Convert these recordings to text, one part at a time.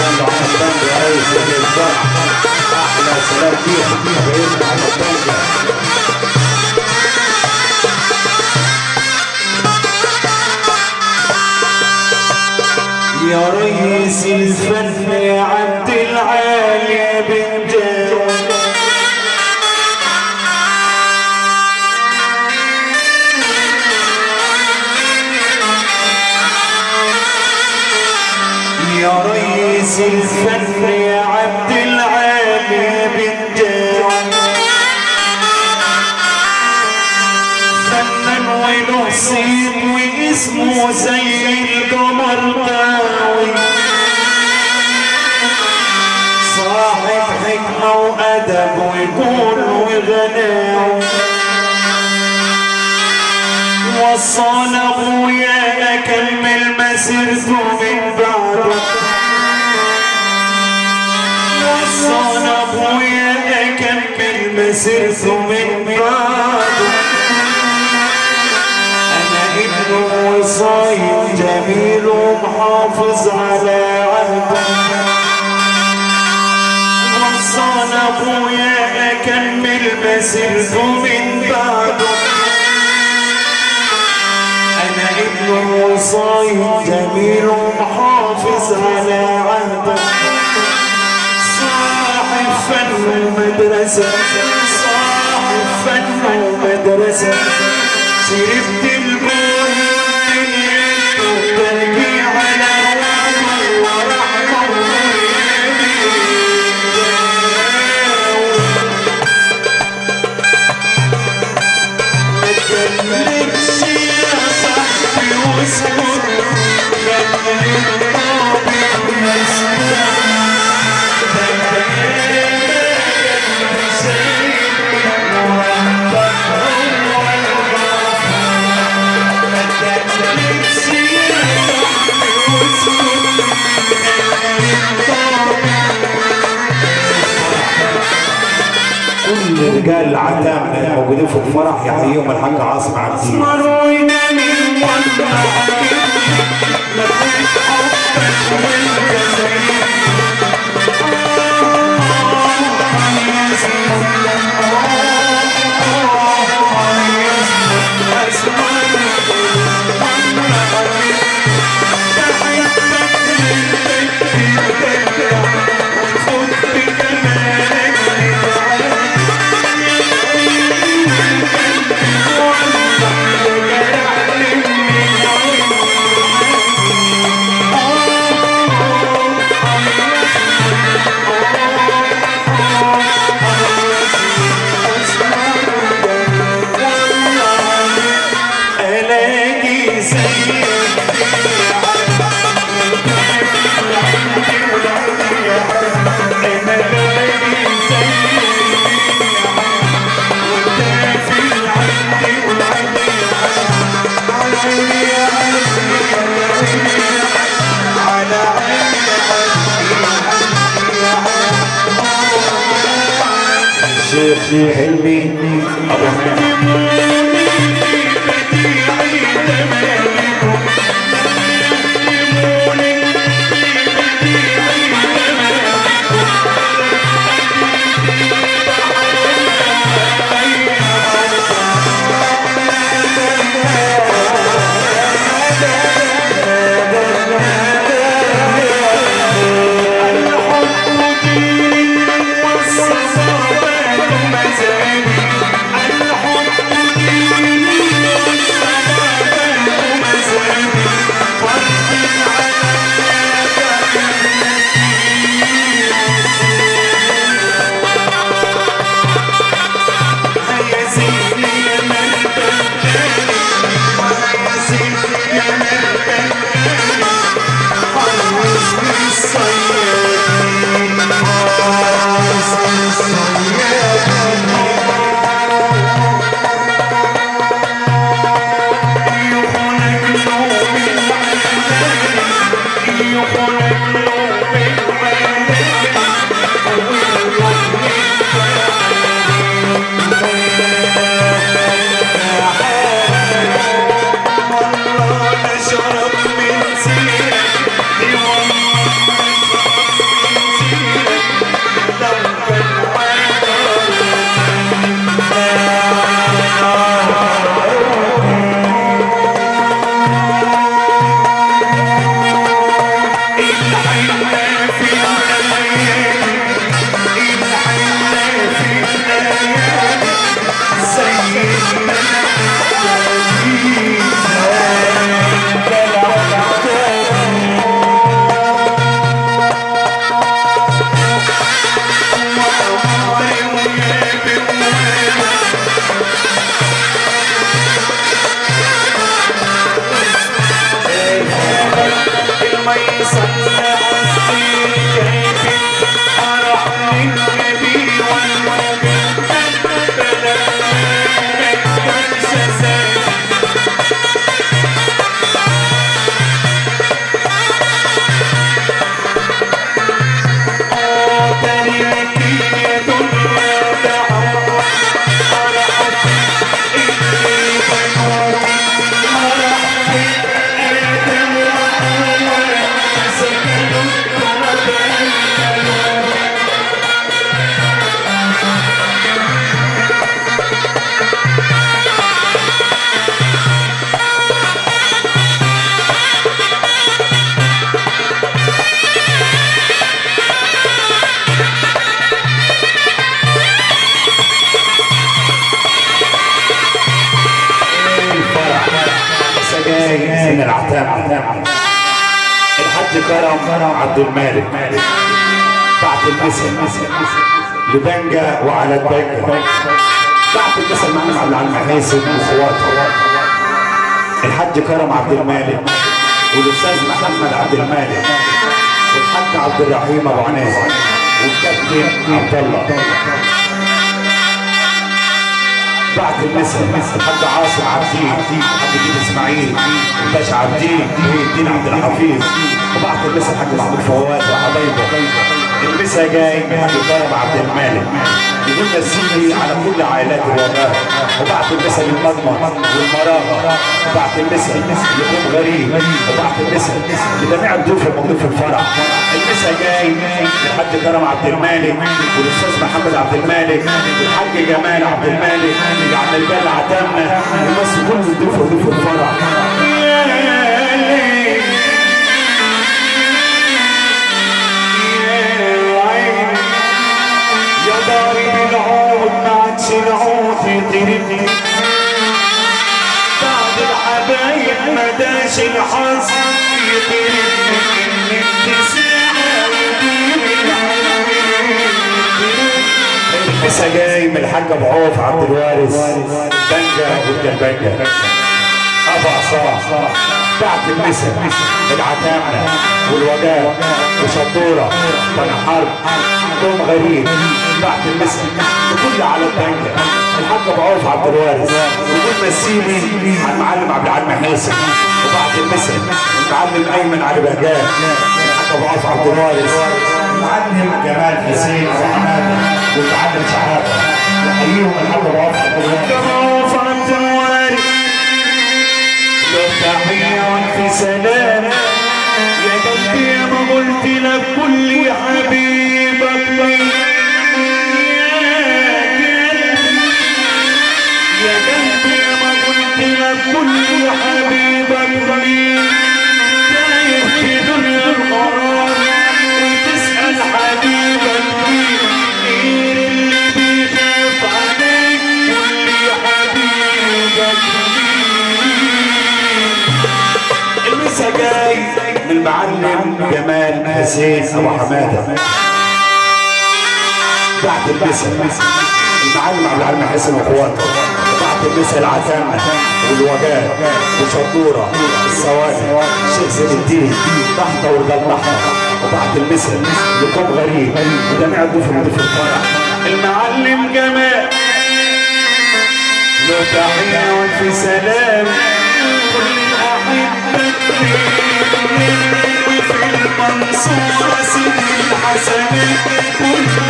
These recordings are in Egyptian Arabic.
عنده على الطنجة أوي سيد الفرح أحلى سلام فيها حبايبنا على الطنجة يا ريس الفن يا عبد العالي بن جاوي يا ريس الفن يا عبد العالي بن جاوي فنان وله صيت واسمه زي القمر ضاوي صاحب حكمة وأدب ويقول وغناوي وصانا أبويا أكمل مسيرته من بعده وصانا أبويا أكمل مسيرته من بعده أنا ابنه وصايم جميل ومحافظ على عهده وصانا أبويا أكمل مسيرته من بعده أنا ابنه وصايم جميل ومحافظ على عهده صاحب فن ومدرسة صاحب فن ومدرسة شربت البول دنيته ترجيع على وعده ورحمه ما تكلمش يا صاحبي واسكت خلي الطابع مسكوت كل رجال العتام الموجودين في الفرح يحييهم الحاج عاصم عبدين مروينا من وضع ما فيش حبك وانت زي الاقي سيد شيخ حلمي ابو حميد شرب من سيرك كرم عبد المالك بعت المثل لبنجا وعلى البنجا بعت المثل معلم عبد العلم حاسب واخواته الحاج كرم عبد المالك والاستاذ محمد عبد المالك والحاج عبد الرحيم ابو عناز والكابتن عبد الله بعت المثل الحاج عاصم عبدين الحاج جيب اسماعيل الباشا عبدين محي الدين عبد الحفيظ وبعت المثل الحاج محمود فواد وحبايبه المسا جاي من الحاج كرم عبد المالك يقول نسيني على كل عائلات الوفاه وبعت المثل للمضمن والمراغه وبعت المثل لقوم غريب وبعت المثل لجميع الضيوف الموجودين في الفرح المسا جاي للحاج كرم عبد المالك والاستاذ محمد عبد المالك والحاج جمال عبد المالك يعني الجال عتمنا يمثل كل الضيوف وضيوف الفرح يا ليل يا عيني يا ضارب العود ما عادش العود يطربني بعد الحبايب ما داش الحظ يطربني الابتسامة ويدير لسه جاي من الحاج ابو عوف عبد الوارث بنجا والجلبنجا ابو عصام بعت المثل العتامة والوجاه وشطورة بني حرب قوم غريب بعت المثل وكل على البنجا الحاج ابو عوف عبد الوارث وكل مسيني على المعلم عبد العلم حاسم وبعت المثل المعلم ايمن علي بهجان الحاج ابو عوف عبد الوارث المعلم جمال حسين ابو حماده والمعلم شحاته نحييهم الحاج ابو عوف عبد الوارث ابو عوف عبد الوارث له تحية في سلام يا قلبي يا ما قلت لك كل حبيبك مين يا قلبي يا ما قلت لك كل حبيبك مين تايه في دنيا الغرام وتسأل حبيبك مين مين اللي بيخاف عليك كل حبيبك مين المسا جاي من المعلم جمال حسين ابو حماده بعد المسا المعلم عبد العلم حسين واخواته بعد المسا العتامه والوجاه وشطوره السواد الشيخ زين الدين تحت ورجال تحت وبعد المسا لكم غريب وجميع الضيوف المضيف الفرح المعلم جمال له تحيه وفي سلام كل الاحبه وفي المنصورة سيد الحسن كل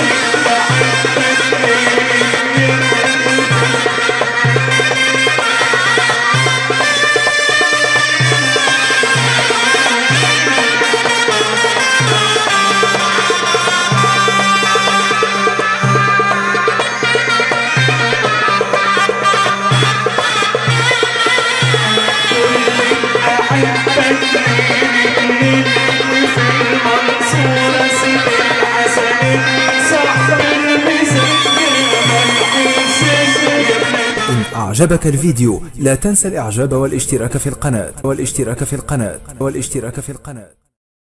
إن أعجبك الفيديو لا تنسى الإعجاب والاشتراك في القناة والاشتراك في القناة والاشتراك في القناة